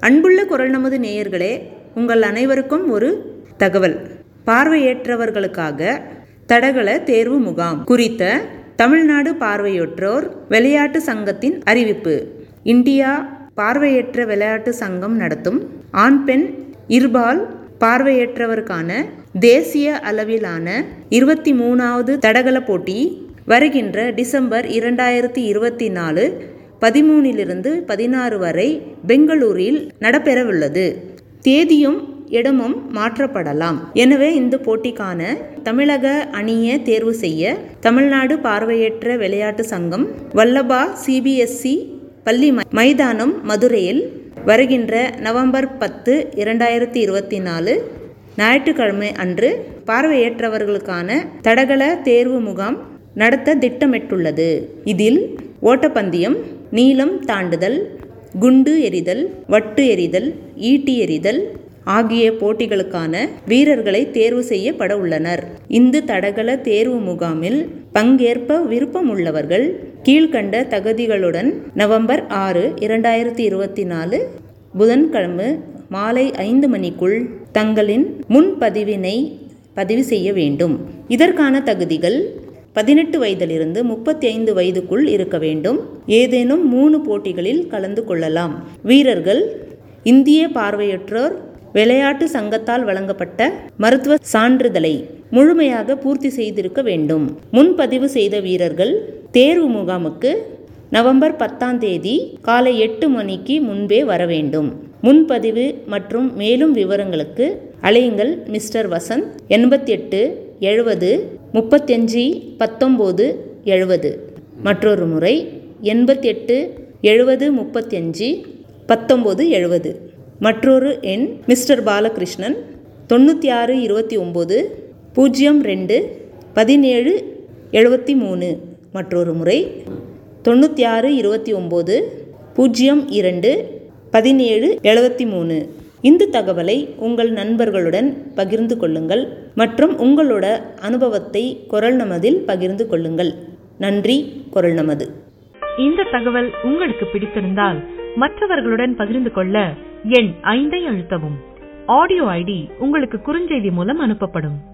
அன்புள்ள குரல் நமது நேயர்களே உங்கள் அனைவருக்கும் ஒரு தகவல் பார்வையற்றவர்களுக்காக தடகள தேர்வு முகாம் குறித்த தமிழ்நாடு பார்வையற்றோர் விளையாட்டு சங்கத்தின் அறிவிப்பு இந்தியா பார்வையற்ற விளையாட்டு சங்கம் நடத்தும் ஆண் பெண் இருபால் பார்வையற்றவருக்கான தேசிய அளவிலான இருபத்தி மூணாவது தடகள போட்டி வருகின்ற டிசம்பர் இரண்டாயிரத்தி இருபத்தி நாலு பதிமூணிலிருந்து பதினாறு வரை பெங்களூரில் நடைபெறவுள்ளது தேதியும் இடமும் மாற்றப்படலாம் எனவே இந்த போட்டிக்கான தமிழக அணியை தேர்வு செய்ய தமிழ்நாடு பார்வையற்ற விளையாட்டு சங்கம் வல்லபா சிபிஎஸ்இ பள்ளி மைதானம் மதுரையில் வருகின்ற நவம்பர் பத்து இரண்டாயிரத்தி இருபத்தி நாலு ஞாயிற்றுக்கிழமை அன்று பார்வையற்றவர்களுக்கான தடகள தேர்வு முகாம் நடத்த திட்டமிட்டுள்ளது இதில் ஓட்டப்பந்தயம் நீளம் தாண்டுதல் குண்டு எறிதல் வட்டு எறிதல் ஈட்டி எறிதல் ஆகிய போட்டிகளுக்கான வீரர்களை தேர்வு செய்யப்பட உள்ளனர் இந்த தடகள தேர்வு முகாமில் பங்கேற்ப விருப்பம் உள்ளவர்கள் கீழ்கண்ட தகுதிகளுடன் நவம்பர் ஆறு இரண்டாயிரத்தி இருபத்தி நாலு புதன்கிழமை மாலை ஐந்து மணிக்குள் தங்களின் முன்பதிவினை பதிவு செய்ய வேண்டும் இதற்கான தகுதிகள் பதினெட்டு வயதிலிருந்து முப்பத்தி ஐந்து வயதுக்குள் இருக்க வேண்டும் ஏதேனும் மூணு போட்டிகளில் கலந்து கொள்ளலாம் வீரர்கள் இந்திய பார்வையற்றோர் விளையாட்டு சங்கத்தால் வழங்கப்பட்ட மருத்துவ சான்றிதழை முழுமையாக பூர்த்தி செய்திருக்க வேண்டும் முன்பதிவு செய்த வீரர்கள் தேர்வு முகாமுக்கு நவம்பர் பத்தாம் தேதி காலை எட்டு மணிக்கு முன்பே வர வேண்டும் முன்பதிவு மற்றும் மேலும் விவரங்களுக்கு அலையுங்கள் மிஸ்டர் வசந்த் எண்பத்தி எட்டு எழுபது முப்பத்தஞ்சு பத்தொம்போது எழுபது மற்றொரு முறை எண்பத்தி எட்டு எழுபது முப்பத்தஞ்சு பத்தொம்போது எழுபது மற்றொரு எண் மிஸ்டர் பாலகிருஷ்ணன் தொண்ணூற்றி ஆறு இருபத்தி ஒம்பது பூஜ்ஜியம் ரெண்டு பதினேழு எழுபத்தி மூணு மற்றொரு முறை தொண்ணூற்றி ஆறு இருபத்தி ஒம்பது பூஜ்ஜியம் இரண்டு பதினேழு எழுபத்தி மூணு இந்த தகவலை உங்கள் நண்பர்களுடன் பகிர்ந்து கொள்ளுங்கள் மற்றும் உங்களோட அனுபவத்தை குரல் நமதில் பகிர்ந்து கொள்ளுங்கள் நன்றி குரல் நமது இந்த தகவல் உங்களுக்கு பிடித்திருந்தால் மற்றவர்களுடன் பகிர்ந்து கொள்ள எண் ஐந்தை அழுத்தவும் ஆடியோ ஐடி உங்களுக்கு குறுஞ்செய்தி மூலம் அனுப்பப்படும்